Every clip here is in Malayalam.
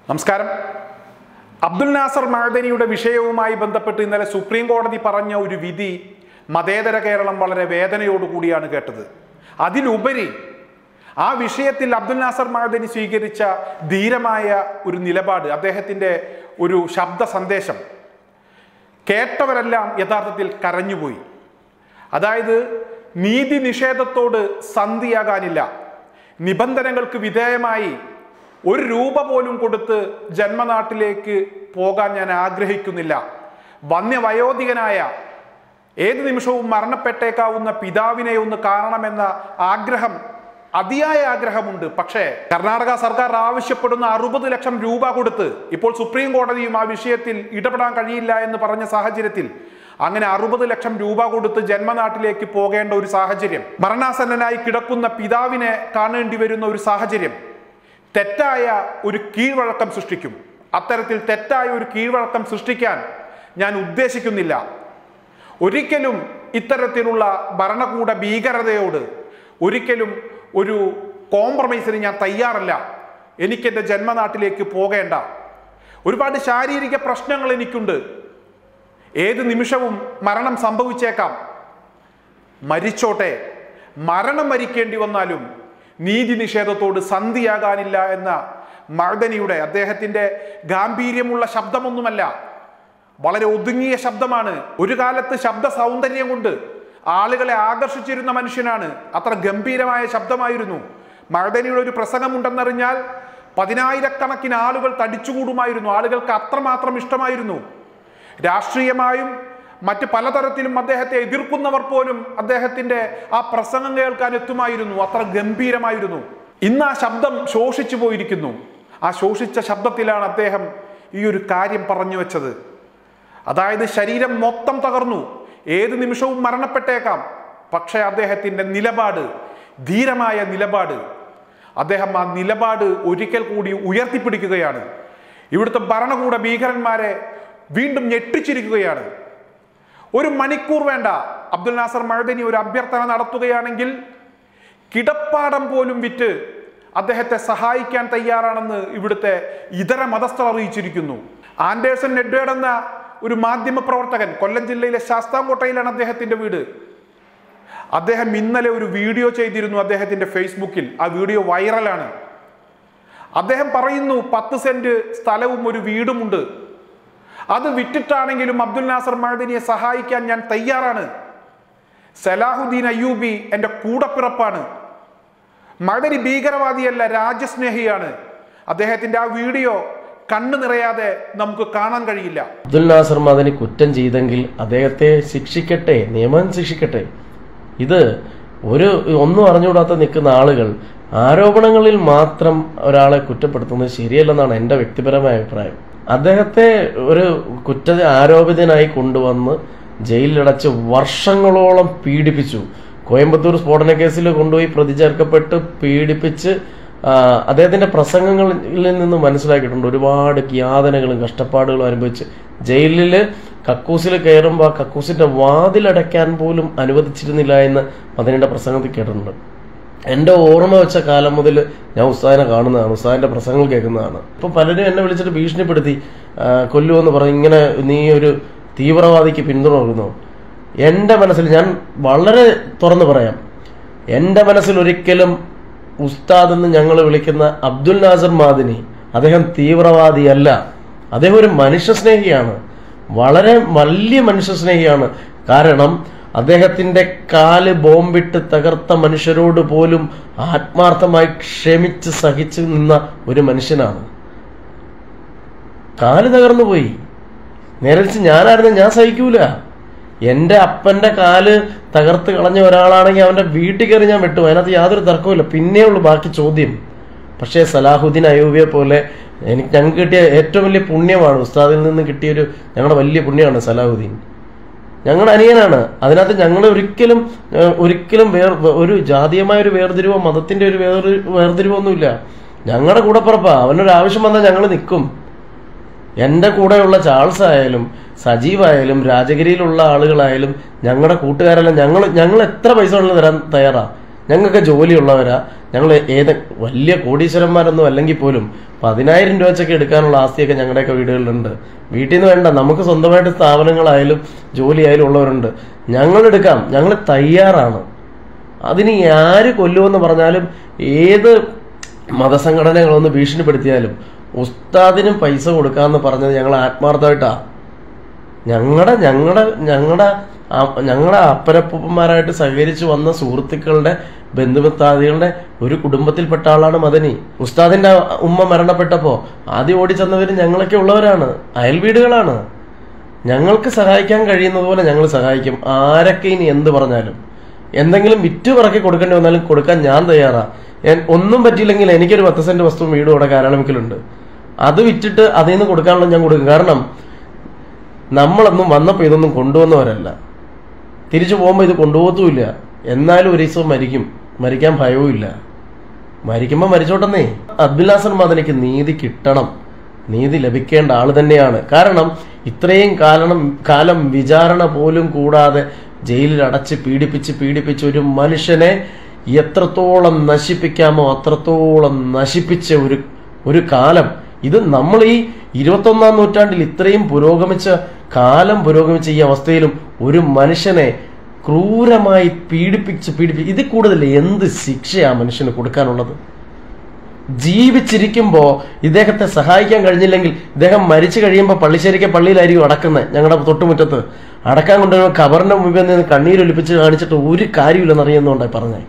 നമസ്കാരം അബ്ദുൽ നാസർ മഅദനിയുടെ വിഷയവുമായി ബന്ധപ്പെട്ട് ഇന്നലെ സുപ്രീം കോടതി പറഞ്ഞ ഒരു വിധി മതേതര കേരളം വളരെ വേദനയോടുകൂടിയാണ് കേട്ടത് അതിലുപരി ആ വിഷയത്തിൽ അബ്ദുൽ നാസർ മഅദനി സ്വീകരിച്ച ധീരമായ ഒരു നിലപാട് അദ്ദേഹത്തിൻ്റെ ഒരു ശബ്ദ സന്ദേശം കേട്ടവരെല്ലാം യഥാർത്ഥത്തിൽ കരഞ്ഞുപോയി അതായത് നീതി നിഷേധത്തോട് സന്ധിയാകാനില്ല നിബന്ധനകൾക്ക് വിധേയമായി ഒരു രൂപ പോലും കൊടുത്ത് ജന്മനാട്ടിലേക്ക് പോകാൻ ഞാൻ ആഗ്രഹിക്കുന്നില്ല വന്യവയോധികനായ ഏത് നിമിഷവും മരണപ്പെട്ടേക്കാവുന്ന പിതാവിനെ ഒന്ന് കാണണമെന്ന ആഗ്രഹം അതിയായ ആഗ്രഹമുണ്ട് പക്ഷേ കർണാടക സർക്കാർ ആവശ്യപ്പെടുന്ന അറുപത് ലക്ഷം രൂപ കൊടുത്ത് ഇപ്പോൾ സുപ്രീം കോടതിയും ആ വിഷയത്തിൽ ഇടപെടാൻ കഴിയില്ല എന്ന് പറഞ്ഞ സാഹചര്യത്തിൽ അങ്ങനെ അറുപത് ലക്ഷം രൂപ കൊടുത്ത് ജന്മനാട്ടിലേക്ക് പോകേണ്ട ഒരു സാഹചര്യം മരണാസന്നനായി കിടക്കുന്ന പിതാവിനെ കാണേണ്ടി വരുന്ന ഒരു സാഹചര്യം തെറ്റായ ഒരു കീഴ്വഴക്കം സൃഷ്ടിക്കും അത്തരത്തിൽ തെറ്റായ ഒരു കീഴ്വഴക്കം സൃഷ്ടിക്കാൻ ഞാൻ ഉദ്ദേശിക്കുന്നില്ല ഒരിക്കലും ഇത്തരത്തിലുള്ള ഭരണകൂട ഭീകരതയോട് ഒരിക്കലും ഒരു കോംപ്രമൈസിന് ഞാൻ തയ്യാറല്ല എനിക്കെൻ്റെ ജന്മനാട്ടിലേക്ക് പോകേണ്ട ഒരുപാട് ശാരീരിക പ്രശ്നങ്ങൾ എനിക്കുണ്ട് ഏത് നിമിഷവും മരണം സംഭവിച്ചേക്കാം മരിച്ചോട്ടെ മരണം മരിക്കേണ്ടി വന്നാലും നീതി നിഷേധത്തോട് സന്ധിയാകാനില്ല എന്ന മഴദനിയുടെ അദ്ദേഹത്തിൻ്റെ ഗാംഭീര്യമുള്ള ശബ്ദമൊന്നുമല്ല വളരെ ഒതുങ്ങിയ ശബ്ദമാണ് ഒരു കാലത്ത് ശബ്ദ സൗന്ദര്യം കൊണ്ട് ആളുകളെ ആകർഷിച്ചിരുന്ന മനുഷ്യനാണ് അത്ര ഗംഭീരമായ ശബ്ദമായിരുന്നു മഴദനിയുടെ ഒരു പ്രസംഗമുണ്ടെന്നറിഞ്ഞാൽ പതിനായിരക്കണക്കിന് ആളുകൾ തടിച്ചുകൂടുമായിരുന്നു ആളുകൾക്ക് അത്രമാത്രം ഇഷ്ടമായിരുന്നു രാഷ്ട്രീയമായും മറ്റ് പലതരത്തിലും അദ്ദേഹത്തെ എതിർക്കുന്നവർ പോലും അദ്ദേഹത്തിന്റെ ആ പ്രസംഗം കേൾക്കാൻ എത്തുമായിരുന്നു അത്ര ഗംഭീരമായിരുന്നു ഇന്ന് ആ ശബ്ദം ശോഷിച്ചു പോയിരിക്കുന്നു ആ ശോഷിച്ച ശബ്ദത്തിലാണ് അദ്ദേഹം ഈ ഒരു കാര്യം പറഞ്ഞു വെച്ചത് അതായത് ശരീരം മൊത്തം തകർന്നു ഏത് നിമിഷവും മരണപ്പെട്ടേക്കാം പക്ഷേ അദ്ദേഹത്തിന്റെ നിലപാട് ധീരമായ നിലപാട് അദ്ദേഹം ആ നിലപാട് ഒരിക്കൽ കൂടി ഉയർത്തിപ്പിടിക്കുകയാണ് ഇവിടുത്തെ ഭരണകൂട ഭീകരന്മാരെ വീണ്ടും ഞെട്ടിച്ചിരിക്കുകയാണ് ഒരു മണിക്കൂർ വേണ്ട അബ്ദുൽ നാസർ മഴദനി ഒരു അഭ്യർത്ഥന നടത്തുകയാണെങ്കിൽ കിടപ്പാടം പോലും വിറ്റ് അദ്ദേഹത്തെ സഹായിക്കാൻ തയ്യാറാണെന്ന് ഇവിടുത്തെ ഇതര മതസ്ഥർ അറിയിച്ചിരിക്കുന്നു ആൻഡേഴ്സൺ നെഡ്വേഡ് എന്ന ഒരു മാധ്യമ പ്രവർത്തകൻ കൊല്ലം ജില്ലയിലെ ശാസ്താംകോട്ടയിലാണ് അദ്ദേഹത്തിന്റെ വീട് അദ്ദേഹം ഇന്നലെ ഒരു വീഡിയോ ചെയ്തിരുന്നു അദ്ദേഹത്തിന്റെ ഫേസ്ബുക്കിൽ ആ വീഡിയോ വൈറലാണ് അദ്ദേഹം പറയുന്നു പത്ത് സെന്റ് സ്ഥലവും ഒരു വീടുമുണ്ട് അത് വിറ്റിട്ടാണെങ്കിലും അബ്ദുൽ നാസർ മഹദിനിയെ സഹായിക്കാൻ ഞാൻ തയ്യാറാണ് സലാഹുദ്ദീൻ അയ്യൂബി എൻ്റെ കൂടപ്പിറപ്പാണ് മഹദനി ഭീകരവാദിയല്ല രാജ്യസ്നേഹിയാണ് അദ്ദേഹത്തിന്റെ ആ വീഡിയോ കണ്ണു നിറയാതെ നമുക്ക് കാണാൻ കഴിയില്ല അബ്ദുൽ നാസർ മദനി കുറ്റം ചെയ്തെങ്കിൽ അദ്ദേഹത്തെ ശിക്ഷിക്കട്ടെ നിയമം ശിക്ഷിക്കട്ടെ ഇത് ഒരു ഒന്നും അറിഞ്ഞുകൂടാത്ത നിൽക്കുന്ന ആളുകൾ ആരോപണങ്ങളിൽ മാത്രം ഒരാളെ കുറ്റപ്പെടുത്തുന്നത് ശരിയല്ലെന്നാണ് എൻ്റെ വ്യക്തിപരമായ അഭിപ്രായം അദ്ദേഹത്തെ ഒരു കുറ്റ ആരോപിതനായി കൊണ്ടുവന്ന് ജയിലിലടച്ച് വർഷങ്ങളോളം പീഡിപ്പിച്ചു കോയമ്പത്തൂർ സ്ഫോടന കേസിൽ കൊണ്ടുപോയി പ്രതി ചേർക്കപ്പെട്ട് പീഡിപ്പിച്ച് ആ, അദ്ദേഹത്തിന്റെ പ്രസംഗങ്ങളിൽ നിന്ന് മനസ്സിലാക്കിയിട്ടുണ്ട് ഒരുപാട് യാതനകളും കഷ്ടപ്പാടുകളും അനുഭവിച്ച് ജയിലിൽ കക്കൂസിൽ കയറുമ്പോൾ ആ കക്കൂസിന്റെ വാതിലടയ്ക്കാൻ പോലും അനുവദിച്ചിരുന്നില്ല എന്ന് മദനിയുടെ പ്രസംഗത്തിൽ കേട്ടിട്ടുണ്ട് എൻ്റെ ഓർമ്മ വെച്ച കാലം മുതൽ ഞാൻ ഉസ്താദിനെ കാണുന്നതാണ് ഉസ്താദിന്റെ പ്രസംഗങ്ങൾ കേൾക്കുന്നതാണ് ഇപ്പൊ പലരും എന്നെ വിളിച്ചിട്ട് ഭീഷണിപ്പെടുത്തി ആ, കൊല്ലുമെന്ന് പറഞ്ഞ് ഇങ്ങനെ നീ ഒരു തീവ്രവാദിക്ക് പിന്തുണ കൊടുക്കുന്നു എൻ്റെ മനസ്സിൽ ഞാൻ വളരെ തുറന്നു പറയാം എൻ്റെ മനസ്സിൽ ഒരിക്കലും ഉസ്താദ് എന്ന് ഞങ്ങൾ വിളിക്കുന്ന അബ്ദുൽ നാസർ മാദിനി അദ്ദേഹം തീവ്രവാദിയല്ല അദ്ദേഹം ഒരു മനുഷ്യസ്നേഹിയാണ് വളരെ വലിയ മനുഷ്യസ്നേഹിയാണ് കാരണം അദ്ദേഹത്തിന്റെ കാല് ബോംബിട്ട് തകർത്ത മനുഷ്യരോട് പോലും ആത്മാർത്ഥമായി ക്ഷമിച്ച് സഹിച്ചു നിന്ന ഒരു മനുഷ്യനാണ് കാല് തകർന്നു പോയി നേരെ വെച്ച് ഞാനായിരുന്നു ഞാൻ സഹിക്കൂല എന്റെ അപ്പന്റെ കാല് തകർത്ത് കളഞ്ഞ ഒരാളാണെങ്കിൽ അവന്റെ വീട്ടിൽ കയറി ഞാൻ വിട്ടു അതിനകത്ത് യാതൊരു തർക്കവുമില്ല പിന്നെ ഉള്ളു ബാക്കി ചോദ്യം പക്ഷേ സലാഹുദ്ദീൻ അയൂബിയെ പോലെ എനിക്ക് ഞങ്ങൾക്ക് കിട്ടിയ ഏറ്റവും വലിയ പുണ്യമാണ് ഉസ്താദിൽ നിന്ന് കിട്ടിയൊരു ഞങ്ങളുടെ വലിയ പുണ്യമാണ് സലാഹുദ്ദീൻ ഞങ്ങളുടെ അനിയനാണ് അതിനകത്ത് ഞങ്ങൾ ഒരിക്കലും ഏഹ്, ഒരിക്കലും വേർ ഒരു ജാതീയമായ ഒരു വേർതിരിവോ മതത്തിന്റെ ഒരു വേർ വേർതിരിവോ ഒന്നുമില്ല ഞങ്ങളുടെ കൂടപ്പുറപ്പാ അവനൊരു ആവശ്യം വന്നാൽ ഞങ്ങൾ നിൽക്കും എൻ്റെ കൂടെയുള്ള ചാൾസ് ആയാലും സജീവായാലും രാജഗിരിയിലുള്ള ആളുകളായാലും ഞങ്ങളുടെ കൂട്ടുകാരെല്ലാം ഞങ്ങൾ ഞങ്ങൾ എത്ര പൈസ ഉള്ളത് തരാൻ തയ്യാറാ ഞങ്ങൾക്ക് ജോലിയുള്ളവരാ ഞങ്ങൾ ഏത് വലിയ കോടീശ്വരന്മാരൊന്നും അല്ലെങ്കിൽ പോലും പതിനായിരം രൂപ വെച്ചൊക്കെ എടുക്കാനുള്ള ആസ്തിയൊക്കെ ഞങ്ങളുടെയൊക്കെ വീടുകളിലുണ്ട് വീട്ടിൽ നിന്ന് വേണ്ട നമുക്ക് സ്വന്തമായിട്ട് സ്ഥാപനങ്ങളായാലും ജോലിയായാലും ഉള്ളവരുണ്ട് ഞങ്ങൾ എടുക്കാം ഞങ്ങൾ തയ്യാറാണ് അതിന് ആര് കൊല്ലുമെന്ന് പറഞ്ഞാലും ഏത് മതസംഘടനകളൊന്ന് ഭീഷണിപ്പെടുത്തിയാലും ഉസ്താദിനും പൈസ കൊടുക്കാമെന്ന് പറഞ്ഞത് ഞങ്ങൾ ആത്മാർത്ഥമായിട്ടാ ഞങ്ങളുടെ ഞങ്ങളുടെ ഞങ്ങളുടെ ഞങ്ങളുടെ അപ്പരപ്പന്മാരായിട്ട് സഹകരിച്ചു വന്ന സുഹൃത്തുക്കളുടെ ബന്ധുമിത്താദികളുടെ ഒരു കുടുംബത്തിൽപ്പെട്ട ആളാണ് മദനി ഉസ്താദിന്റെ ഉമ്മ മരണപ്പെട്ടപ്പോ ആദ്യം ഓടിച്ചെന്നവര് ഞങ്ങളൊക്കെ ഉള്ളവരാണ് അയൽ വീടുകളാണ് ഞങ്ങൾക്ക് സഹായിക്കാൻ കഴിയുന്നത് പോലെ ഞങ്ങൾ സഹായിക്കും ആരൊക്കെ ഇനി എന്ത് പറഞ്ഞാലും എന്തെങ്കിലും വിറ്റ് പറക്കി കൊടുക്കേണ്ടി വന്നാലും കൊടുക്കാൻ ഞാൻ തയ്യാറാ എൻ- ഒന്നും പറ്റിയില്ലെങ്കിൽ എനിക്കൊരു പത്ത് സെന്റ് വസ്തു വീടും ഇവിടെ കാരാളമിക്കലുണ്ട് അത് വിറ്റിട്ട് അതിൽ നിന്ന് കൊടുക്കാനുള്ള ഞാൻ കൊടുക്കും കാരണം നമ്മളൊന്നും വന്നപ്പോൾ ഇതൊന്നും കൊണ്ടുവന്നവരല്ല തിരിച്ചു പോകുമ്പോൾ ഇത് കൊണ്ടുപോകത്തുമില്ല എന്നാലും ഒരു ദിവസം മരിക്കും മരിക്കാൻ ഭയവും ഇല്ല മരിക്കുമ്പോൾ മരിച്ചോട്ടെന്നേ അബ്ദുല്ലാസൻ മദനിക്ക് നീതി കിട്ടണം നീതി ലഭിക്കേണ്ട ആൾ തന്നെയാണ് കാരണം ഇത്രയും കാലം കാലം വിചാരണ പോലും കൂടാതെ ജയിലിൽ അടച്ച് പീഡിപ്പിച്ച് പീഡിപ്പിച്ച് ഒരു മനുഷ്യനെ എത്രത്തോളം നശിപ്പിക്കാമോ അത്രത്തോളം നശിപ്പിച്ച ഒരു ഒരു കാലം ഇത് നമ്മൾ ഈ ഇരുപത്തൊന്നാം നൂറ്റാണ്ടിൽ ഇത്രയും പുരോഗമിച്ച കാലം പുരോഗമിച്ച ഈ അവസ്ഥയിലും ഒരു മനുഷ്യനെ ക്രൂരമായി പീഡിപ്പിച്ച് പീഡിപ്പിച്ച് ഇതിൽ കൂടുതൽ എന്ത് ശിക്ഷയാ മനുഷ്യന് കൊടുക്കാനുള്ളത് ജീവിച്ചിരിക്കുമ്പോ ഇദ്ദേഹത്തെ സഹായിക്കാൻ കഴിഞ്ഞില്ലെങ്കിൽ ഇദ്ദേഹം മരിച്ചു കഴിയുമ്പോൾ പള്ളിശ്ശേരിക്ക് പള്ളിയിലായിരിക്കും അടക്കുന്നത് ഞങ്ങളുടെ തൊട്ടുമുറ്റത്ത് അടക്കാൻ കൊണ്ടുവരുമ്പോൾ ഖബറിന്റെ മുമ്പിൽ നിന്ന് കണ്ണീരൊലിപ്പിച്ച് കാണിച്ചിട്ട് ഒരു കാര്യമില്ലെന്ന് അറിയുന്നുണ്ടായി പറഞ്ഞേ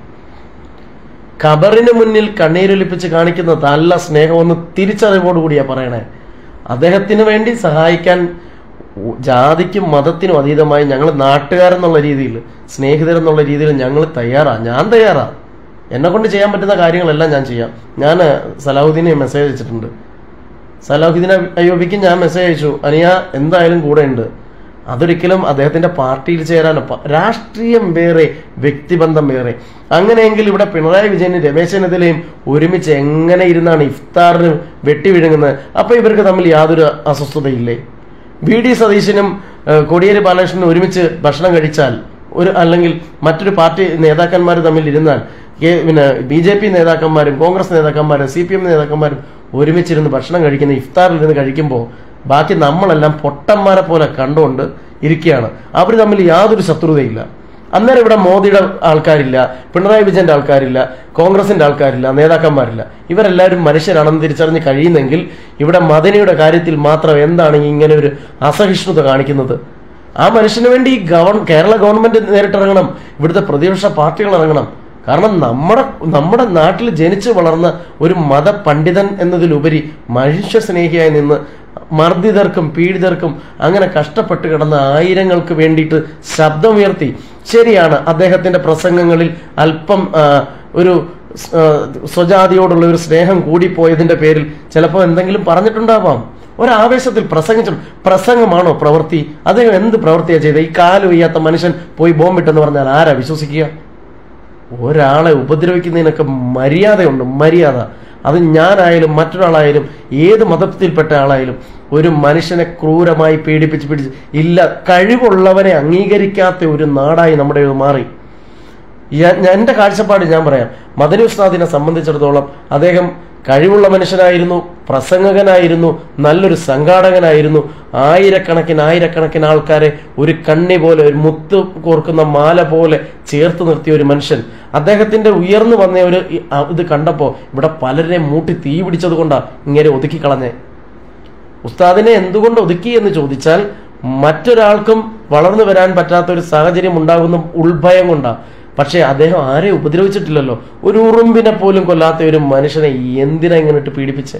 ഖബറിന് മുന്നിൽ കണ്ണീരൊലിപ്പിച്ച് കാണിക്കുന്ന നല്ല സ്നേഹമൊന്ന് തിരിച്ചറിവോടുകൂടിയാ പറയണേ അദ്ദേഹത്തിന് വേണ്ടി സഹായിക്കാൻ ഉ- ജാതിക്കും മതത്തിനും അതീതമായി ഞങ്ങൾ നാട്ടുകാരെന്നുള്ള രീതിയിൽ സ്നേഹിതരെന്നുള്ള രീതിയിൽ ഞങ്ങൾ തയ്യാറാ ഞാൻ തയ്യാറാ എന്നെ കൊണ്ട് ചെയ്യാൻ പറ്റുന്ന കാര്യങ്ങളെല്ലാം ഞാൻ ചെയ്യാം ഞാൻ സലാഹുദ്ദീനെ മെസ്സേജ് അയച്ചിട്ടുണ്ട് സലാഹുദ്ദീൻ അയ്യോബിക്ക് ഞാൻ മെസ്സേജ് അയച്ചു അനിയ എന്തായാലും കൂടെ ഉണ്ട് അതൊരിക്കലും അദ്ദേഹത്തിന്റെ പാർട്ടിയിൽ ചേരാനോ പ- രാഷ്ട്രീയം വേറെ വ്യക്തിബന്ധം വേറെ അങ്ങനെയെങ്കിൽ ഇവിടെ പിണറായി വിജയനും രമേശ് ചെന്നിത്തലയും ഒരുമിച്ച് എങ്ങനെ ഇരുന്നാണ് ഇഫ്താറിന് വെട്ടി വിഴുങ്ങുന്നത് അപ്പൊ ഇവർക്ക് തമ്മിൽ യാതൊരു അസ്വസ്ഥതയില്ലേ വി ഡി സതീശനും ഏഹ്, കോടിയേരി ബാലകൃഷ്ണനും ഒരുമിച്ച് ഭക്ഷണം കഴിച്ചാൽ ഒരു അല്ലെങ്കിൽ മറ്റൊരു പാർട്ടി നേതാക്കന്മാർ തമ്മിൽ ഇരുന്നാൽ കെ- പിന്നെ ബി ജെ പി നേതാക്കന്മാരും കോൺഗ്രസ് നേതാക്കന്മാരും സി പി എം നേതാക്കന്മാരും ഒരുമിച്ചിരുന്ന് ഭക്ഷണം കഴിക്കുന്ന ഇഫ്താറിൽ ഇരുന്ന് കഴിക്കുമ്പോൾ ബാക്കി നമ്മളെല്ലാം പൊട്ടന്മാരെ പോലെ കണ്ടുകൊണ്ട് ഇരിക്കുകയാണ് അവർ തമ്മിൽ യാതൊരു ശത്രുതയില്ല അന്നേരം ഇവിടെ മോദിയുടെ ആൾക്കാരില്ല പിണറായി വിജയന്റെ ആൾക്കാരില്ല കോൺഗ്രസിന്റെ ആൾക്കാരില്ല നേതാക്കന്മാരില്ല ഇവരെല്ലാവരും മനുഷ്യരാണെന്ന് തിരിച്ചറിഞ്ഞ് കഴിയുന്നെങ്കിൽ ഇവിടെ മദനിയുടെ കാര്യത്തിൽ മാത്രം എന്താണ് ഈ ഇങ്ങനെ ഒരു അസഹിഷ്ണുത കാണിക്കുന്നത് ആ മനുഷ്യന് വേണ്ടി ഈ ഗവൺ കേരള ഗവൺമെന്റ് നേരിട്ടിറങ്ങണം ഇവിടുത്തെ പ്രതിപക്ഷ പാർട്ടികൾ ഇറങ്ങണം കാരണം നമ്മുടെ നമ്മുടെ നാട്ടിൽ ജനിച്ചു വളർന്ന ഒരു മതപണ്ഡിതൻ എന്നതിലുപരി മനുഷ്യ സ്നേഹിയായി നിന്ന് മർദ്ദിതർക്കും പീഡിതർക്കും അങ്ങനെ കഷ്ടപ്പെട്ട് കിടന്ന ആയിരങ്ങൾക്ക് വേണ്ടിയിട്ട് ശബ്ദമുയർത്തി ശരിയാണ് അദ്ദേഹത്തിന്റെ പ്രസംഗങ്ങളിൽ അല്പം ആ, ഒരു സ്- ആ, സ്വജാതിയോടുള്ള ഒരു സ്നേഹം കൂടിപ്പോയതിന്റെ പേരിൽ ചിലപ്പോൾ എന്തെങ്കിലും പറഞ്ഞിട്ടുണ്ടാവാം ഒരാവേശത്തിൽ പ്രസംഗിച്ചു പ്രസംഗമാണോ പ്രവൃത്തി അദ്ദേഹം എന്ത് പ്രവൃത്തിയാ ചെയ്തത് ഈ കാല് വയ്യാത്ത മനുഷ്യൻ പോയി ബോംബിട്ടെന്ന് പറഞ്ഞാൽ ആരാ വിശ്വസിക്കുക ഒരാളെ ഉപദ്രവിക്കുന്നതിനൊക്കെ മര്യാദയുണ്ട് മര്യാദ അത് ഞാനായാലും മറ്റൊരാളായാലും ഏത് മതത്തിൽപ്പെട്ട ആളായാലും ഒരു മനുഷ്യനെ ക്രൂരമായി പീഡിപ്പിച്ച് പിടിച്ച് ഇല്ല കഴിവുള്ളവനെ അംഗീകരിക്കാത്ത ഒരു നാടായി നമ്മുടെ ഇത് മാറി ഞാൻ ഞാൻ- എന്റെ കാഴ്ചപ്പാട് ഞാൻ പറയാം മദനി ഉസ്താദിനെ സംബന്ധിച്ചിടത്തോളം അദ്ദേഹം കഴിവുള്ള മനുഷ്യനായിരുന്നു പ്രസംഗകനായിരുന്നു നല്ലൊരു സംഘാടകനായിരുന്നു ആയിരക്കണക്കിന് ആയിരക്കണക്കിന് ആൾക്കാരെ ഒരു കണ്ണി പോലെ ഒരു മുത്ത് കോർക്കുന്ന മാല പോലെ ചേർത്ത് നിർത്തിയ ഒരു മനുഷ്യൻ അദ്ദേഹത്തിന്റെ ഉയർന്നു വന്ന ഒരു ഈ- ആ ഇത് കണ്ടപ്പോ ഇവിടെ പലരെയും മൂട്ടി തീ പിടിച്ചത് കൊണ്ടാ ഇങ്ങനെ ഒതുക്കി കളഞ്ഞേ ഉസ്താദിനെ എന്തുകൊണ്ട് ഒതുക്കി എന്ന് ചോദിച്ചാൽ മറ്റൊരാൾക്കും വളർന്നു വരാൻ പറ്റാത്ത ഒരു സാഹചര്യം ഉണ്ടാകുന്ന ഉൾഭയം കൊണ്ടാ പക്ഷേ അദ്ദേഹം ആരെയും ഉപദ്രവിച്ചിട്ടില്ലല്ലോ ഒരു ഉറുമ്പിനെ പോലും കൊല്ലാത്ത ഒരു മനുഷ്യനെ എന്തിനാ ഇങ്ങനെ ഇട്ട് പീഡിപ്പിച്ചേ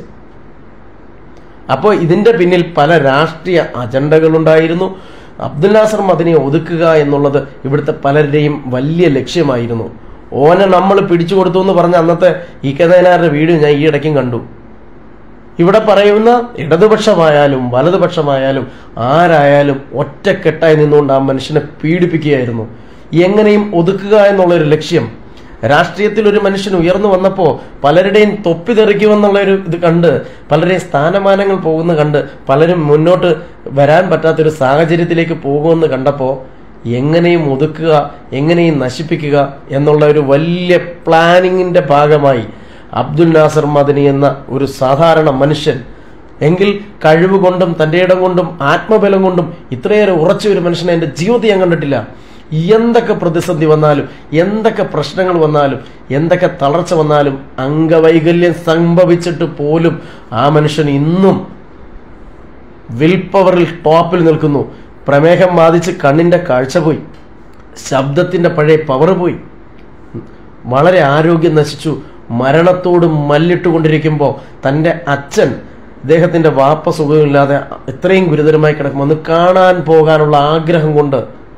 അപ്പോൾ ഇതിന്റെ പിന്നിൽ പല രാഷ്ട്രീയ അജണ്ടകളുണ്ടായിരുന്നു അബ്ദുൽ നാസർ മദനിയെ ഒതുക്കുക എന്നുള്ളത് ഇവിടുത്തെ പലരുടെയും വലിയ ലക്ഷ്യമായിരുന്നു ഓനെ നമ്മൾ പിടിച്ചു കൊടുത്തു എന്ന് പറഞ്ഞ അന്നത്തെ ഇ കെ നയനാരുടെ വീഡിയോ ഞാൻ ഈ ഇടയ്ക്കും കണ്ടു ഇവിടെ പറയുന്ന ഇടതുപക്ഷമായാലും വലതുപക്ഷമായാലും ആരായാലും ഒറ്റക്കെട്ടായി നിന്നുകൊണ്ട് ആ മനുഷ്യനെ പീഡിപ്പിക്കുകയായിരുന്നു എങ്ങനെയും ഒതുക്കുക എന്നുള്ളൊരു ലക്ഷ്യം രാഷ്ട്രീയത്തിൽ ഒരു മനുഷ്യൻ ഉയർന്നു വന്നപ്പോൾ പലരുടെയും തൊപ്പി തെറിക്കുമെന്നുള്ള ഒരു ഇത് കണ്ട് പലരുടെയും സ്ഥാനമാനങ്ങൾ പോകുന്ന കണ്ട് പലരും മുന്നോട്ട് വരാൻ പറ്റാത്തൊരു സാഹചര്യത്തിലേക്ക് പോകുമെന്ന് കണ്ടപ്പോൾ എങ്ങനെയും ഒതുക്കുക എങ്ങനെയും നശിപ്പിക്കുക എന്നുള്ള ഒരു വലിയ പ്ലാനിങ്ങിന്റെ ഭാഗമായി അബ്ദുൽ നാസർ മദനി എന്ന ഒരു സാധാരണ മനുഷ്യൻ എങ്കിൽ കഴിവ് കൊണ്ടും തന്റെ ഇടം കൊണ്ടും ആത്മബലം കൊണ്ടും ഇത്രയേറെ ഉറച്ച ഒരു മനുഷ്യനെ എന്റെ ജീവിതത്തിൽ ഞാൻ കണ്ടിട്ടില്ല എന്തൊക്കെ പ്രതിസന്ധി വന്നാലും എന്തൊക്കെ പ്രശ്നങ്ങൾ വന്നാലും എന്തൊക്കെ തളർച്ച വന്നാലും അംഗവൈകല്യം സംഭവിച്ചിട്ട് പോലും ആ മനുഷ്യൻ ഇന്നും വിൽ പവറിൽ ടോപ്പിൽ നിൽക്കുന്നു പ്രമേഹം ബാധിച്ച് കണ്ണിന്റെ കാഴ്ച പോയി ശബ്ദത്തിന്റെ പഴയ പവർ പോയി വളരെ ആരോഗ്യം നശിച്ചു മരണത്തോട് മല്ലിട്ടുകൊണ്ടിരിക്കുമ്പോൾ തൻ്റെ അച്ഛൻ ഇദ്ദേഹത്തിന്റെ വാപ്പ സുഖമില്ലാതെ ഇത്രയും ഗുരുതരമായി കിടക്കുമ്പോൾ ഒന്ന് കാണാൻ പോകാനുള്ള ആഗ്രഹം കൊണ്ട്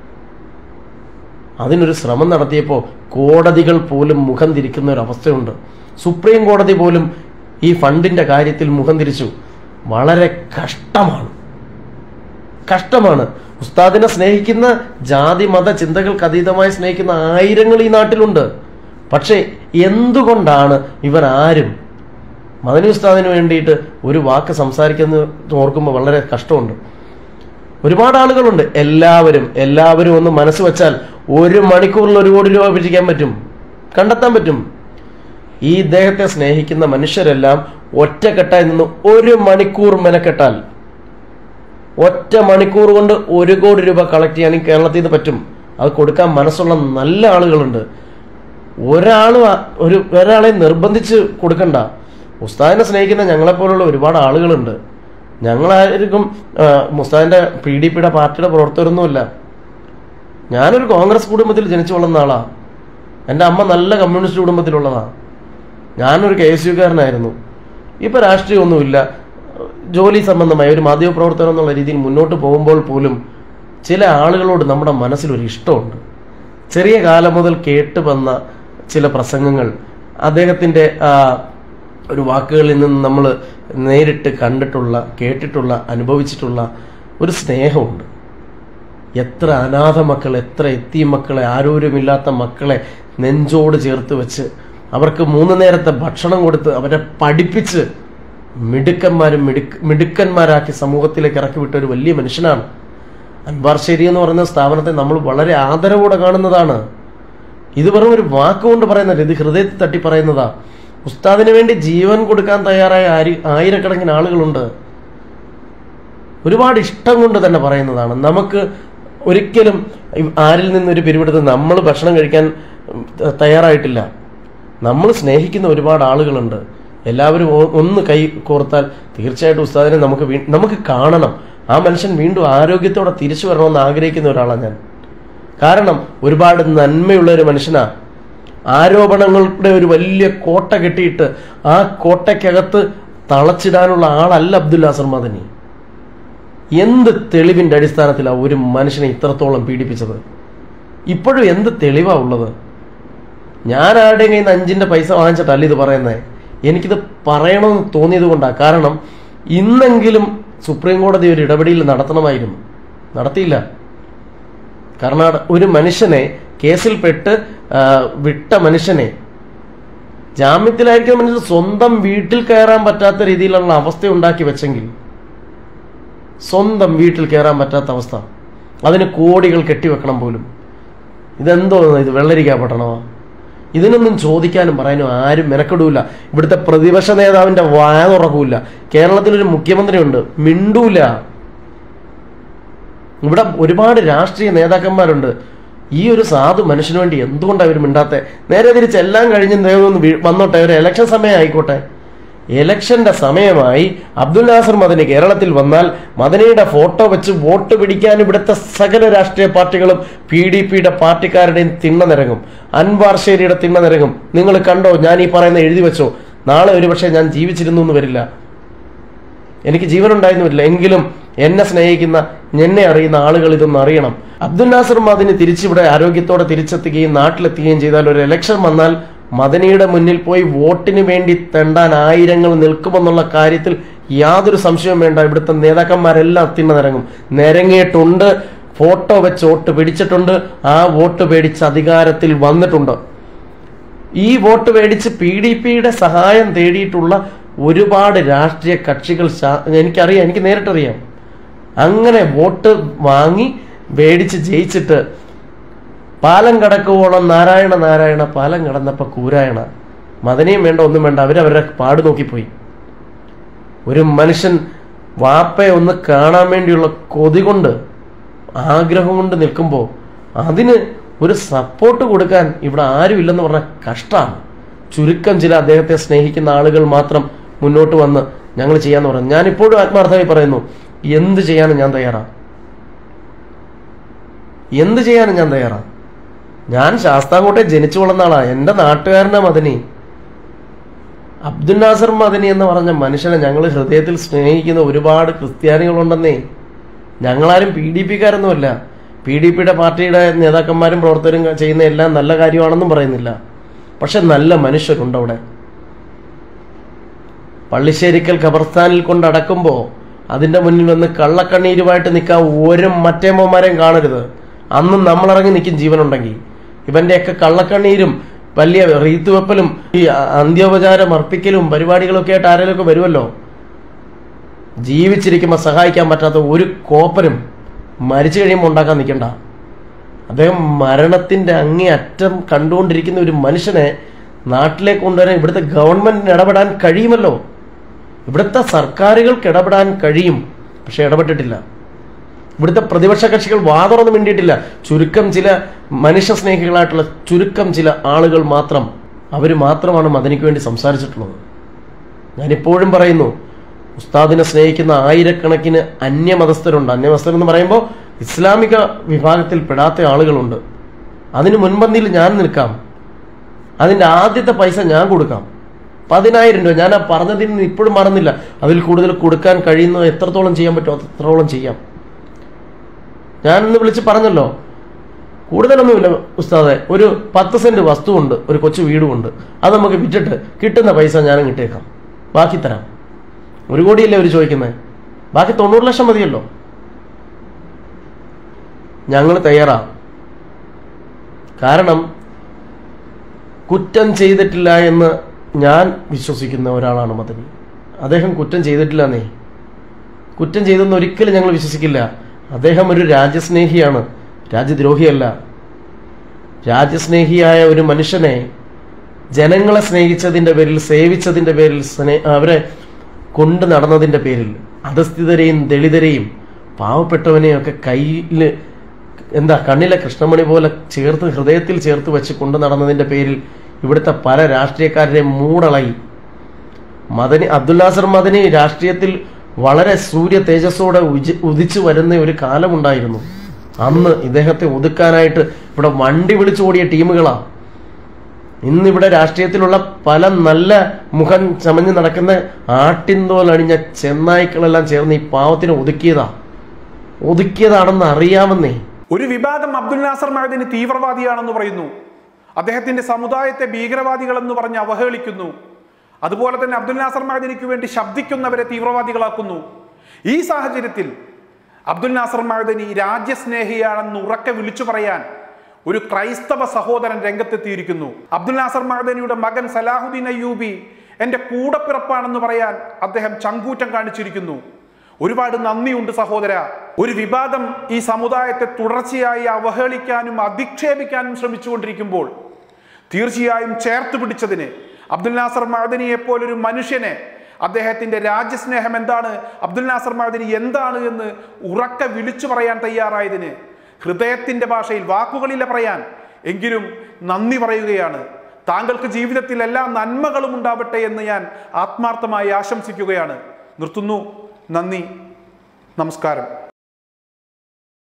അതിനൊരു ശ്രമം നടത്തിയപ്പോൾ കോടതികൾ പോലും മുഖം തിരിക്കുന്ന ഒരു അവസ്ഥയുണ്ട് സുപ്രീം കോടതി പോലും ഈ ഫണ്ടിന്റെ കാര്യത്തിൽ മുഖം തിരിച്ചു വളരെ കഷ്ടമാണ് കഷ്ടമാണ് ഉസ്താദിനെ സ്നേഹിക്കുന്ന ജാതി മത ചിന്തകൾക്ക് അതീതമായി സ്നേഹിക്കുന്ന ആയിരങ്ങൾ ഈ നാട്ടിലുണ്ട് പക്ഷേ എന്തുകൊണ്ടാണ് ഇവർ ആരും മദനി ഉസ്താദിന് വേണ്ടിയിട്ട് ഒരു വാക്ക് സംസാരിക്കുന്നത് ഓർക്കുമ്പോൾ വളരെ കഷ്ടമുണ്ട് ഒരുപാട് ആളുകളുണ്ട് എല്ലാവരും എല്ലാവരും ഒന്ന് മനസ്സ് വെച്ചാൽ ഒരു മണിക്കൂറിൽ ഒരു കോടി രൂപ പിടിക്കാൻ പറ്റും കണ്ടെത്താൻ പറ്റും ഈ ഇദ്ദേഹത്തെ സ്നേഹിക്കുന്ന മനുഷ്യരെല്ലാം ഒറ്റക്കെട്ടായി നിന്ന് ഒരു മണിക്കൂർ മെനക്കെട്ടാൽ ഒറ്റ മണിക്കൂർ കൊണ്ട് ഒരു കോടി രൂപ കളക്ട് ചെയ്യാൻ കേരളത്തിൽ നിന്ന് പറ്റും അത് കൊടുക്കാൻ മനസ്സുള്ള നല്ല ആളുകളുണ്ട് ഒരാൾ ഒരു ഒരാളെ നിർബന്ധിച്ച് കൊടുക്കണ്ട ഉസ്താദിനെ സ്നേഹിക്കുന്ന ഞങ്ങളെപ്പോലുള്ള ഒരുപാട് ആളുകളുണ്ട് ഞങ്ങളായിരിക്കും ആ, മുസ്താദിന്റെ പി ഡി പിയുടെ പാർട്ടിയുടെ പ്രവർത്തകരൊന്നുമല്ല ഞാനൊരു കോൺഗ്രസ് കുടുംബത്തിൽ ജനിച്ചു വളർന്ന ആളാ എൻ്റെ അമ്മ നല്ല കമ്മ്യൂണിസ്റ്റ് കുടുംബത്തിലുള്ളതാ ഞാനൊരു കെ എസ് യുക്കാരനായിരുന്നു ഇപ്പൊ രാഷ്ട്രീയമൊന്നുമില്ല ജോലി സംബന്ധമായ ഒരു മാധ്യമപ്രവർത്തനം എന്നുള്ള രീതിയിൽ മുന്നോട്ട് പോകുമ്പോൾ പോലും ചില ആളുകളോട് നമ്മുടെ മനസ്സിൽ ഒരു ഇഷ്ടമുണ്ട് ചെറിയ കാലം മുതൽ കേട്ട് വന്ന ചില പ്രസംഗങ്ങൾ അദ്ദേഹത്തിന്റെ ആ ഒരു വാക്കുകളിൽ നിന്ന് നമ്മൾ നേരിട്ട് കണ്ടിട്ടുള്ള കേട്ടിട്ടുള്ള അനുഭവിച്ചിട്ടുള്ള ഒരു സ്നേഹമുണ്ട് എത്ര അനാഥ മക്കൾ എത്ര എത്തിയ മക്കളെ ആരോരുമില്ലാത്ത മക്കളെ നെഞ്ചോട് ചേർത്ത് വെച്ച് അവർക്ക് മൂന്ന് നേരത്തെ ഭക്ഷണം കൊടുത്ത് അവരെ പഠിപ്പിച്ച് മിടുക്കന്മാരും മിടുക്ക് മിടുക്കന്മാരാക്കി സമൂഹത്തിലേക്ക് ഇറക്കി വിട്ട ഒരു വലിയ മനുഷ്യനാണ് അൻവാർ ശരി എന്ന് പറയുന്ന സ്ഥാപനത്തെ നമ്മൾ വളരെ ആദരവോടെ കാണുന്നതാണ് ഇത് വെറും ഒരു വാക്കുകൊണ്ട് പറയുന്നില്ല ഇത് ഹൃദയത്തിൽ തട്ടി പറയുന്നതാ ഉസ്താദിന് വേണ്ടി ജീവൻ കൊടുക്കാൻ തയ്യാറായ ആരി ആയിരക്കണക്കിന് ആളുകളുണ്ട് ഒരുപാട് ഇഷ്ടം കൊണ്ട് തന്നെ പറയുന്നതാണ് നമുക്ക് ഒരിക്കലും ഇ- ആരിൽ നിന്നൊരു പിരിവെടുത്ത് നമ്മൾ ഭക്ഷണം കഴിക്കാൻ ഉം, ത- തയ്യാറായിട്ടില്ല നമ്മൾ സ്നേഹിക്കുന്ന ഒരുപാട് ആളുകളുണ്ട് എല്ലാവരും ഒ- ഒന്ന് കൈ കോർത്താൽ തീർച്ചയായിട്ടും ഉസ്താദിനെ നമുക്ക് വീ- നമുക്ക് കാണണം ആ മനുഷ്യൻ വീണ്ടും ആരോഗ്യത്തോടെ തിരിച്ചു വരണമെന്ന് ആഗ്രഹിക്കുന്ന ഒരാളാണ് ഞാൻ കാരണം ഒരുപാട് നന്മയുള്ള ഒരു മനുഷ്യനാ ആരോപണങ്ങളുടെ ഒരു വലിയ കോട്ട കെട്ടിയിട്ട് ആ കോട്ടയ്ക്കകത്ത് തളച്ചിടാനുള്ള ആളല്ല അബ്ദുൽ നാസർ മദനി എന്ത് തെളിവിന്റെ അടിസ്ഥാനത്തിലാണ് ഒരു മനുഷ്യനെ ഇത്രത്തോളം പീഡിപ്പിച്ചത് ഇപ്പോഴും എന്ത് തെളിവാ ഉള്ളത് ഞാൻ ആരുടെയും കയ്യിൽ നിന്ന് അഞ്ചിന്റെ പൈസ വാങ്ങിച്ചിട്ടല്ല ഇത് പറയുന്നത് എനിക്കിത് പറയണമെന്ന് തോന്നിയത് കൊണ്ടാണ് കാരണം ഇന്നെങ്കിലും സുപ്രീം കോടതി ഒരു ഇടപെടൽ നടത്തണമായിരുന്നു നടത്തിയില്ല കർണാടക ഒരു മനുഷ്യനെ കേസിൽപ്പെട്ട് ആ, വിട്ട മനുഷ്യനെ ജാമ്യത്തിലായിരിക്കുന്ന മനുഷ്യൻ സ്വന്തം വീട്ടിൽ കയറാൻ പറ്റാത്ത രീതിയിലുള്ള അവസ്ഥ ഉണ്ടാക്കി വെച്ചെങ്കിൽ സ്വന്തം വീട്ടിൽ കയറാൻ പറ്റാത്ത അവസ്ഥ അതിന് കോടികൾ കെട്ടിവെക്കണം പോലും ഇതെന്തോ ഇത് വെള്ളരിക്കാ പട്ടണമാ ഇതിനൊന്നും ചോദിക്കാനും പറയാനും ആരും മെനക്കെടൂല ഇവിടുത്തെ പ്രതിപക്ഷ നേതാവിന്റെ വായ തുറക്കൂല കേരളത്തിലൊരു മുഖ്യമന്ത്രിയുണ്ട് മിണ്ടൂല ഇവിടെ ഒരുപാട് രാഷ്ട്രീയ നേതാക്കന്മാരുണ്ട് ഈ ഒരു സാധു മനുഷ്യന് വേണ്ടി എന്തുകൊണ്ടാണ് ഇവർ മിണ്ടാത്തെ നേരെ തിരിച്ച് എല്ലാം കഴിഞ്ഞ് ദൈവം ഒന്ന് വീ- വന്നോട്ടെ ഒരു ഇലക്ഷൻ സമയം ആയിക്കോട്ടെ ഇലക്ഷന്റെ സമയമായി അബ്ദുൽ നാസർ മദനി കേരളത്തിൽ വന്നാൽ മദനിയുടെ ഫോട്ടോ വെച്ച് വോട്ട് പിടിക്കാൻ ഇവിടുത്തെ സകല രാഷ്ട്രീയ പാർട്ടികളും പി ഡി പിയുടെ പാർട്ടിക്കാരുടെയും തിണ്ണ നിരങ്ങും അൻവാർ ഷേരിയുടെ തിണ്ണ നിരങ്ങും നിങ്ങൾ കണ്ടോ ഞാൻ ഈ പറയുന്ന എഴുതി വെച്ചോ നാളെ ഒരുപക്ഷെ ഞാൻ ജീവിച്ചിരുന്നു എന്ന് വരില്ല എനിക്ക് ജീവനുണ്ടായിരുന്നു വരില്ല എങ്കിലും എന്നെ സ്നേഹിക്കുന്ന എന്നെ അറിയുന്ന ആളുകൾ ഇതൊന്നും അറിയണം അബ്ദുൽ നാസർ മദനി തിരിച്ചിവിടെ ആരോഗ്യത്തോടെ തിരിച്ചെത്തുകയും നാട്ടിലെത്തുകയും ചെയ്താൽ ഒരു ഇലക്ഷൻ വന്നാൽ മദനിയുടെ മുന്നിൽ പോയി വോട്ടിന് വേണ്ടി തെണ്ടാൻ ആയിരങ്ങൾ നിൽക്കുമെന്നുള്ള കാര്യത്തിൽ യാതൊരു സംശയവും വേണ്ട ഇവിടുത്തെ നേതാക്കന്മാരെല്ലാം തിണ്ണ നിരങ്ങും നിരങ്ങിയിട്ടുണ്ട് ഫോട്ടോ വെച്ച് വോട്ട് പിടിച്ചിട്ടുണ്ട് ആ വോട്ട് പേടിച്ച് അധികാരത്തിൽ വന്നിട്ടുണ്ട് ഈ വോട്ട് മേടിച്ച് പി ഡി പിയുടെ സഹായം തേടിയിട്ടുള്ള ഒരുപാട് രാഷ്ട്രീയ കക്ഷികൾ ശാ- എനിക്കറിയാം എനിക്ക് നേരിട്ടറിയാം അങ്ങനെ വോട്ട് വാങ്ങി മേടിച്ച് ജയിച്ചിട്ട് പാലം കടക്കുവോളം നാരായണ നാരായണ പാലം കടന്നപ്പോ കൂരായണ മദനയും വേണ്ട ഒന്നും വേണ്ട അവരവരുടെ പാട് നോക്കിപ്പോയി ഒരു മനുഷ്യൻ വാപ്പയെ ഒന്ന് കാണാൻ വേണ്ടിയുള്ള കൊതി കൊണ്ട് ആഗ്രഹം കൊണ്ട് നിൽക്കുമ്പോൾ അതിന് ഒരു സപ്പോർട്ട് കൊടുക്കാൻ ഇവിടെ ആരുമില്ലെന്ന് പറഞ്ഞാൽ കഷ്ടമാണ് ചുരുക്കം ചില അദ്ദേഹത്തെ സ്നേഹിക്കുന്ന ആളുകൾ മാത്രം മുന്നോട്ട് വന്ന് ഞങ്ങൾ ചെയ്യാന്ന് പറഞ്ഞു ഞാൻ ഇപ്പോഴും ആത്മാർത്ഥമായി പറയുന്നു എന്ത് ചെയ്യാനും ഞാൻ തയ്യാറാണ് എന്ത് ചെയ്യാനും ഞാൻ തയ്യാറാണ് ഞാൻ ശാസ്താംകോട്ടെ ജനിച്ചു വളർന്ന ആളാ എന്റെ നാട്ടുകാരനാ മദനി അബ്ദുൽ നാസർ മദനി എന്ന് പറഞ്ഞ മനുഷ്യനെ ഞങ്ങൾ ഹൃദയത്തിൽ സ്നേഹിക്കുന്ന ഒരുപാട് ക്രിസ്ത്യാനികളുണ്ടെന്നേ ഞങ്ങളാരും പി ഡി പിക്കാരൊന്നുമല്ല പി ഡി പിയുടെ പാർട്ടിയുടെ നേതാക്കന്മാരും പ്രവർത്തകരും ചെയ്യുന്ന എല്ലാം നല്ല കാര്യമാണെന്നും പറയുന്നില്ല പക്ഷെ നല്ല മനുഷ്യരുണ്ട് അവിടെ പള്ളിശ്ശേരിക്കൽ ഖബർസ്ഥാനിൽ കൊണ്ടടക്കുമ്പോൾ അതിന്റെ മുന്നിൽ വന്ന് കള്ളക്കണ്ണീരുമായിട്ട് നിൽക്കാൻ ഒരു മറ്റേമ്മമാരെയും കാണരുത് അന്നും നമ്മളിറങ്ങി നിൽക്കും ജീവനുണ്ടെങ്കിൽ ഇവന്റെയൊക്കെ കള്ളക്കണ്ണീരും വലിയ റീത്ത് വെപ്പലും ഈ അന്ത്യോപചാരം അർപ്പിക്കലും പരിപാടികളൊക്കെ ആയിട്ട് ആരെങ്കിലുമൊക്കെ വരുമല്ലോ ജീവിച്ചിരിക്കുമ്പോൾ സഹായിക്കാൻ പറ്റാത്ത ഒരു കോപ്പനും മരിച്ചു കഴിയുമ്പോൾ ഉണ്ടാക്കാൻ നിൽക്കണ്ട അദ്ദേഹം മരണത്തിന്റെ അങ്ങേ അറ്റം കണ്ടുകൊണ്ടിരിക്കുന്ന ഒരു മനുഷ്യനെ നാട്ടിലേക്ക് കൊണ്ടുവരാൻ ഇവിടുത്തെ ഗവൺമെന്റിന് ഇടപെടാൻ കഴിയുമല്ലോ ഇവിടുത്തെ സർക്കാരുകൾക്ക് ഇടപെടാൻ കഴിയും പക്ഷെ ഇടപെട്ടിട്ടില്ല ഇവിടുത്തെ പ്രതിപക്ഷ കക്ഷികൾ വാതുറന്ന് മിണ്ടിയിട്ടില്ല ചുരുക്കം ചില മനുഷ്യ സ്നേഹികളായിട്ടുള്ള ചുരുക്കം ചില ആളുകൾ മാത്രം അവർ മാത്രമാണ് മദനിക്ക് വേണ്ടി സംസാരിച്ചിട്ടുള്ളത് ഞാനിപ്പോഴും പറയുന്നു ഉസ്താദിനെ സ്നേഹിക്കുന്ന ആയിരക്കണക്കിന് അന്യമതസ്ഥരുണ്ട് അന്യമതസ്ഥർ എന്ന് പറയുമ്പോൾ ഇസ്ലാമിക വിഭാഗത്തിൽ പെടാത്ത ആളുകളുണ്ട് അതിന് മുൻപന്തിയിൽ ഞാൻ നിൽക്കാം അതിന്റെ ആദ്യത്തെ പൈസ ഞാൻ കൊടുക്കാം പതിനായിരം രൂപ ഞാൻ ആ പറഞ്ഞതിൽ നിന്ന് ഇപ്പോഴും മറന്നില്ല അതിൽ കൂടുതൽ കൊടുക്കാൻ കഴിയുന്നത് എത്രത്തോളം ചെയ്യാൻ പറ്റുമോ അത്രത്തോളം ചെയ്യാം ഞാൻ ഇന്ന് വിളിച്ച് പറഞ്ഞല്ലോ കൂടുതലൊന്നുമില്ല ഉസ്താദെ ഒരു പത്ത് സെന്റ് വസ്തുവുണ്ട് ഒരു കൊച്ചു വീടുമുണ്ട് അത് നമുക്ക് വിറ്റിട്ട് കിട്ടുന്ന പൈസ ഞാനും കിട്ടേക്കാം ബാക്കി തരാം ഒരു കോടിയല്ലേ അവർ ചോദിക്കുന്നത് ബാക്കി തൊണ്ണൂറ് ലക്ഷം മതിയല്ലോ ഞങ്ങൾ തയ്യാറാണ് കാരണം കുറ്റം ചെയ്തിട്ടില്ല എന്ന് ഞാൻ വിശ്വസിക്കുന്ന ഒരാളാണ് മദനി അദ്ദേഹം കുറ്റം ചെയ്തിട്ടില്ല എന്നേ കുറ്റം ചെയ്തെന്ന് ഒരിക്കലും ഞങ്ങൾ വിശ്വസിക്കില്ല അദ്ദേഹം ഒരു രാജ്യസ്നേഹിയാണ് രാജ്യദ്രോഹിയല്ല രാജ്യസ്നേഹിയായ ഒരു മനുഷ്യനെ ജനങ്ങളെ സ്നേഹിച്ചതിന്റെ പേരിൽ സേവിച്ചതിന്റെ പേരിൽ സ്നേ അവരെ കൊണ്ടു നടന്നതിന്റെ പേരിൽ അധസ്ഥിതരെയും ദളിതരെയും പാവപ്പെട്ടവനെയും ഒക്കെ കയ്യിൽ എന്താ കണ്ണിലെ കൃഷ്ണമണി പോലെ ചേർത്ത് ഹൃദയത്തിൽ ചേർത്ത് വെച്ച് കൊണ്ടു നടന്നതിന്റെ പേരിൽ ഇവിടുത്തെ പല രാഷ്ട്രീയക്കാരുടെയും മൂടളയി മദനി അബ്ദുല്ലാസർ മദനി രാഷ്ട്രീയത്തിൽ വളരെ സൂര്യ തേജസ്സോടെ ഉജി- ഉദിച്ചു വരുന്ന ഒരു കാലമുണ്ടായിരുന്നു അന്ന് ഇദ്ദേഹത്തെ ഒതുക്കാനായിട്ട് ഇവിടെ വണ്ടി വിളിച്ചോടിയ ടീമുകളാ ഇന്നിവിടെ രാഷ്ട്രീയത്തിലുള്ള പല നല്ല മുഖം ചമഞ്ഞ് നടക്കുന്ന ആട്ടിൻതോലണിഞ്ഞ ചെന്നായ്ക്കളെല്ലാം ചേർന്ന് ഈ പാവത്തിനെ ഒതുക്കിയതാ ഒതുക്കിയതാണെന്ന് അറിയാമെന്നേ ഒരു വിഭാഗം അബ്ദുൽ നാസർ മഹദിന് തീവ്രവാദിയാണെന്ന് പറയുന്നു അദ്ദേഹത്തിന്റെ സമുദായത്തെ ഭീകരവാദികളെന്ന് പറഞ്ഞ് അവഹേളിക്കുന്നു അതുപോലെ തന്നെ അബ്ദുൽ നാസർ മഹദിനിക്ക് വേണ്ടി ശബ്ദിക്കുന്നവരെ തീവ്രവാദികളാക്കുന്നു ഈ സാഹചര്യത്തിൽ അബ്ദുൽ നാസർ മഹദനി രാജ്യസ്നേഹിയാണെന്ന് ഉറക്കെ വിളിച്ചു പറയാൻ ഒരു ക്രൈസ്തവ സഹോദരൻ രംഗത്തെത്തിയിരിക്കുന്നു അബ്ദുൽ നാസർ മഹദനിയുടെ മകൻ സലാഹുദ്ദീൻ അയ്യൂബി എന്റെ കൂടപ്പിറപ്പാണെന്ന് പറയാൻ അദ്ദേഹം ചങ്കൂറ്റം കാണിച്ചിരിക്കുന്നു ഒരുപാട് നന്ദിയുണ്ട് സഹോദര ഒരു വിഭാഗം ഈ സമുദായത്തെ തുടർച്ചയായി അവഹേളിക്കാനും അധിക്ഷേപിക്കാനും ശ്രമിച്ചുകൊണ്ടിരിക്കുമ്പോൾ തീർച്ചയായും ചേർത്ത് പിടിച്ചതിന് അബ്ദുൽ നാസർ മഹദനിയെ പോലൊരു മനുഷ്യനെ അദ്ദേഹത്തിന്റെ രാജ്യസ്നേഹം എന്താണ് അബ്ദുൽ നാസർ മഹദനി എന്താണ് എന്ന് ഉറക്കെ വിളിച്ചു പറയാൻ തയ്യാറായതിന് ഹൃദയത്തിന്റെ ഭാഷയിൽ വാക്കുകളില്ല പറയാൻ എങ്കിലും നന്ദി പറയുകയാണ് താങ്കൾക്ക് ജീവിതത്തിൽ എല്ലാ നന്മകളും ഉണ്ടാവട്ടെ എന്ന് ഞാൻ ആത്മാർത്ഥമായി ആശംസിക്കുകയാണ് നിർത്തുന്നു നന്ദി നമസ്കാരം